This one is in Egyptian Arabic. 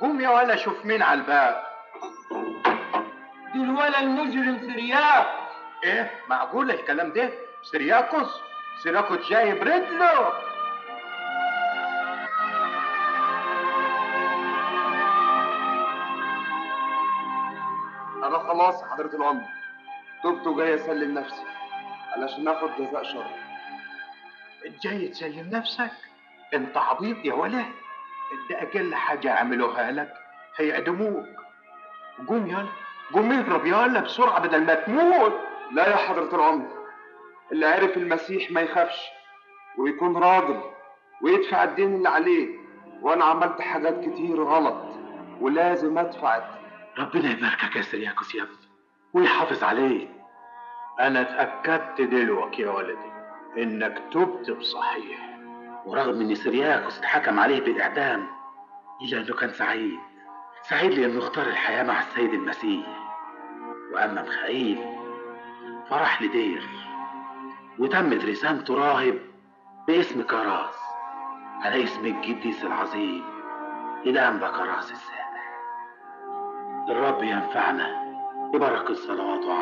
قوم يا ولا شوف مين على الباب دي الولا المجرم سرياق ايه معقول الكلام ده سيرياكوس سيرياكوس جايب رجله انا خلاص يا حضرة العمر تبت وجاي اسلم نفسي علشان اخد جزاء شرعي جاي تسلم نفسك انت عبيط يا ولا ده اقل حاجه يعملوها لك هيعدموك قوم يلا قوم اهرب يلا بسرعه بدل ما تموت لا يا حضرة العمر اللي عرف المسيح ما يخافش ويكون راجل ويدفع الدين اللي عليه وانا عملت حاجات كتير غلط ولازم ادفع الدين. ربنا يباركك يا سرياكوس يا ابني ويحافظ عليك انا اتاكدت دلوقتي يا ولدي انك تبت بصحيح ورغم ان سرياكوس اتحكم عليه بالاعدام الا انه كان سعيد سعيد لانه اختار الحياه مع السيد المسيح واما مخائيل فراح لدير وتمت رسالته راهب باسم كراس على اسم القديس العظيم الانبا كراس السابع الرب ينفعنا ببركه صلواته